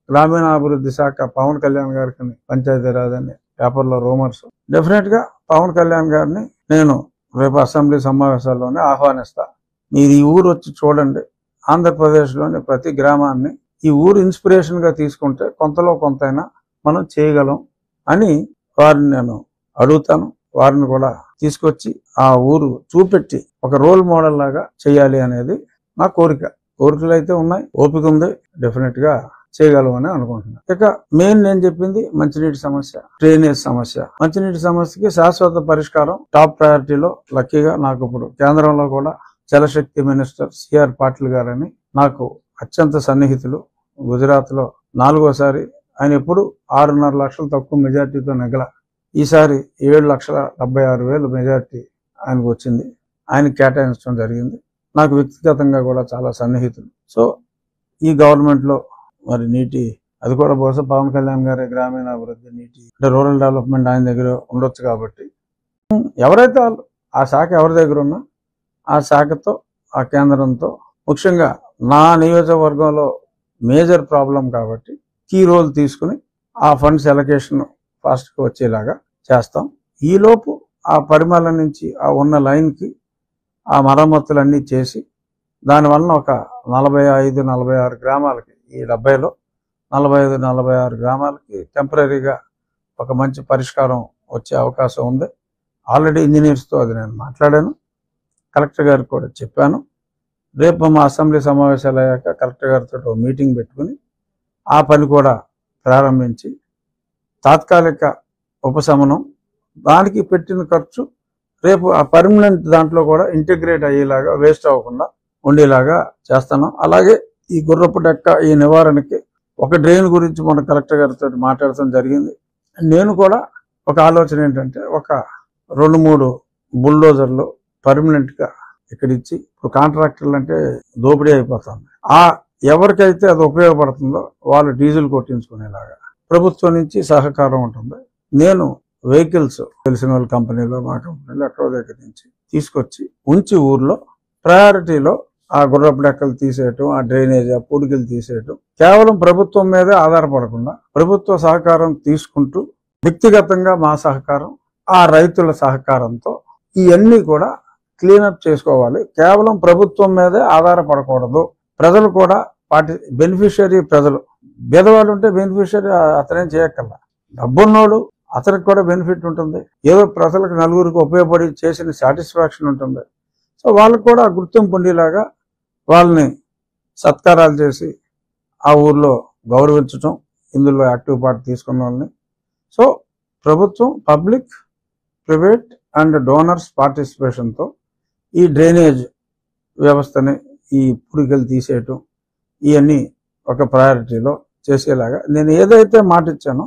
గ్రామీణాభివృద్ధి శాఖ పవన్ కళ్యాణ్ గారికి పంచాయతీరాజ్ అని పేపర్లో రూమర్స్ డెఫినెట్ గా పవన్ కళ్యాణ్ గారిని నేను రేపు అసెంబ్లీ సమావేశాల్లోనే ఆహ్వానిస్తా మీరు ఈ ఊరు వచ్చి చూడండి ఆంధ్రప్రదేశ్లోని ప్రతి గ్రామాన్ని ఈ ఊరు ఇన్స్పిరేషన్ గా తీసుకుంటే కొంతలో కొంతైనా మనం చేయగలం అని వారిని నేను అడుగుతాను వారిని కూడా తీసుకొచ్చి ఆ ఊరు చూపెట్టి ఒక రోల్ మోడల్ లాగా చేయాలి అనేది నా కోరిక కోరికలు అయితే ఉన్నాయి ఓపిక ఉంది డెఫినెట్ గా చేయగలమని అనుకుంటున్నాను ఇక మెయిన్ నేను చెప్పింది మంచినీటి సమస్య డ్రైనేజ్ సమస్య మంచినీటి సమస్యకి శాశ్వత పరిష్కారం టాప్ ప్రయారిటీలో లక్కీగా నాకు ఇప్పుడు కేంద్రంలో కూడా జలశక్తి మినిస్టర్ సిఆర్ పాటిల్ గారని నాకు అత్యంత సన్నిహితులు గుజరాత్ లో నాలుగోసారి ఆయన ఎప్పుడు ఆరున్నర లక్షలు తక్కువ మెజార్టీతో నెగల ఈసారి ఏడు లక్షల డెబ్బై ఆరు వేలు మెజార్టీ ఆయనకు వచ్చింది ఆయన కేటాయించడం జరిగింది నాకు వ్యక్తిగతంగా కూడా చాలా సన్నిహితులు సో ఈ గవర్నమెంట్ లో మరి నీటి అది కూడా బహుశా పవన్ కళ్యాణ్ గారి గ్రామీణాభివృద్ధి నీటి అంటే రూరల్ డెవలప్మెంట్ ఆయన దగ్గర ఉండొచ్చు కాబట్టి ఉం, ఎవరైతే వాళ్ళు ఆ శాఖ ఎవరి దగ్గర ఉన్నా ఆ శాఖతో ఆ కేంద్రంతో ముఖ్యంగా నా నియోజకవర్గంలో మేజర్ ప్రాబ్లం కాబట్టి కీ రోల్ తీసుకుని ఆ ఫండ్స్ ఎలకేషన్ ఫాస్ట్గా వచ్చేలాగా చేస్తాం ఈలోపు ఆ పరిమాల నుంచి ఆ ఉన్న లైన్కి ఆ మరమ్మతులన్నీ చేసి దానివలన ఒక నలభై ఐదు నలభై ఆరు గ్రామాలకి ఈ డెబ్బైలో నలభై ఐదు నలభై ఆరు గ్రామాలకి టెంపరీగా ఒక మంచి పరిష్కారం వచ్చే అవకాశం ఉంది ఆల్రెడీ ఇంజనీర్స్తో అది నేను మాట్లాడాను కలెక్టర్ గారికి కూడా చెప్పాను రేపు మా అసెంబ్లీ సమావేశాలు అయ్యాక కలెక్టర్ గారితో ఓ మీటింగ్ పెట్టుకుని ఆ పని కూడా ప్రారంభించి తాత్కాలిక ఉపశమనం దానికి పెట్టిన ఖర్చు రేపు ఆ పర్మనెంట్ దాంట్లో కూడా ఇంటిగ్రేట్ అయ్యేలాగా వేస్ట్ అవ్వకుండా ఉండేలాగా చేస్తాను అలాగే ఈ గుర్రపు డెక్క ఈ నివారణకి ఒక డ్రైన్ గురించి మన కలెక్టర్ గారితో మాట్లాడటం జరిగింది నేను కూడా ఒక ఆలోచన ఏంటంటే ఒక రెండు మూడు బుల్డోజర్లు పర్మనెంట్ గా ఇక్కడ ఇచ్చి ఇప్పుడు కాంట్రాక్టర్లు అంటే దోపిడీ అయిపోతుంది ఆ ఎవరికైతే అది ఉపయోగపడుతుందో వాళ్ళు డీజిల్ కొట్టించుకునేలాగా ప్రభుత్వం నుంచి సహకారం ఉంటుంది నేను వెహికల్స్ తెలిసిన వాళ్ళ కంపెనీలో మా కంపెనీలో ఎక్కడో దగ్గర నుంచి తీసుకొచ్చి ఉంచి ఊర్లో ప్రయారిటీలో ఆ గుర్రపు డెక్కలు తీసేయటం ఆ డ్రైనేజ్ ఆ పూడికలు తీసేయటం కేవలం ప్రభుత్వం మీదే ఆధారపడకుండా ప్రభుత్వ సహకారం తీసుకుంటూ వ్యక్తిగతంగా మా సహకారం ఆ రైతుల సహకారంతో ఇవన్నీ కూడా క్లీనప్ చేసుకోవాలి కేవలం ప్రభుత్వం మీదే ఆధారపడకూడదు ప్రజలు కూడా వాటి బెనిఫిషియరీ ప్రజలు బీదవాళ్ళు ఉంటే బెనిఫిషియరీ అతనేం చేయక్కర్లా డబ్బున్నోడు అతనికి కూడా బెనిఫిట్ ఉంటుంది ఏదో ప్రజలకు నలుగురికి ఉపయోగపడి చేసిన సాటిస్ఫాక్షన్ ఉంటుంది సో వాళ్ళకు కూడా గుర్తింపు ఉండేలాగా వాళ్ళని సత్కారాలు చేసి ఆ ఊర్లో గౌరవించటం ఇందులో యాక్టివ్ పార్ట్ తీసుకున్న వాళ్ళని సో ప్రభుత్వం పబ్లిక్ ప్రైవేట్ అండ్ డోనర్స్ పార్టిసిపేషన్తో ఈ డ్రైనేజ్ వ్యవస్థని ఈ పుడికలు తీసేయటం ఇవన్నీ ఒక ప్రయారిటీలో చేసేలాగా నేను ఏదైతే మాట ఇచ్చానో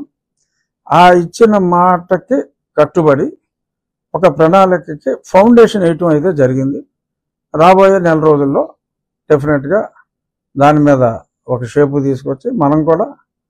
ఆ ఇచ్చిన మాటకి కట్టుబడి ఒక ప్రణాళికకి ఫౌండేషన్ వేయటం అయితే జరిగింది రాబోయే నెల రోజుల్లో డెఫినెట్గా దాని మీద ఒక షేపు తీసుకొచ్చి మనం కూడా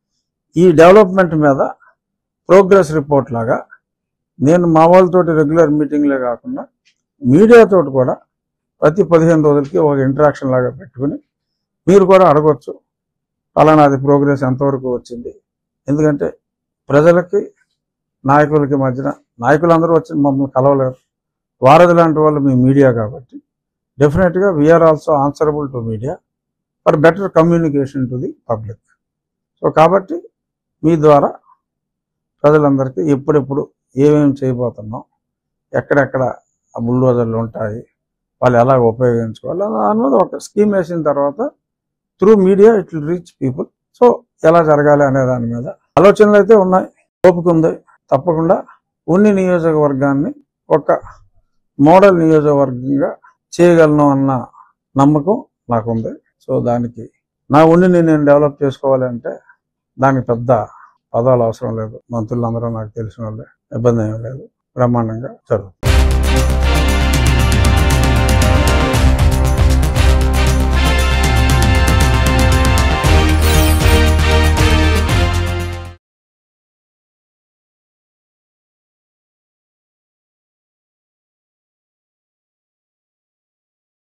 ఈ డెవలప్మెంట్ మీద ప్రోగ్రెస్ రిపోర్ట్ లాగా నేను మా వాళ్ళతోటి రెగ్యులర్ మీటింగ్లే కాకుండా మీడియాతోటి కూడా ప్రతి పదిహేను రోజులకి ఒక ఇంటరాక్షన్ లాగా పెట్టుకుని మీరు కూడా అడగొచ్చు పలానాది ప్రోగ్రెస్ ఎంతవరకు వచ్చింది ఎందుకంటే ప్రజలకి నాయకులకి మధ్యన నాయకులందరూ వచ్చి మమ్మల్ని కలవలేరు వారధి లాంటి వాళ్ళు మీ మీడియా కాబట్టి డెఫినెట్గా we are also answerable to media for better communication to the public so కాబట్టి మీ ద్వారా ప్రజలందరికీ ఎప్పుడెప్పుడు ఏమేమి చేయబోతున్నాం ఎక్కడెక్కడ ఆ బుల్డోజర్లు ఉంటాయి వాళ్ళు ఎలా ఉపయోగించుకోవాలి అలా అన్నది ఒక స్కీమ్ వేసిన తర్వాత through media it will reach people so ఎలా జరగాలి అనే దాని మీద ఆలోచనలు అయితే ఉన్నాయి ఓపిక ఉంది తప్పకుండా ఉన్ని నియోజకవర్గాన్ని ఒక మోడల్ నియోజకవర్గంగా చేయగలను అన్న నమ్మకం నాకుంది సో దానికి నా ఉండిని నేను డెవలప్ చేసుకోవాలంటే దానికి పెద్ద పదాలు అవసరం లేదు మంత్రులందరూ నాకు తెలిసిన వాళ్ళే ఇబ్బంది ఏమీ లేదు బ్రహ్మాండంగా జరుగుతుంది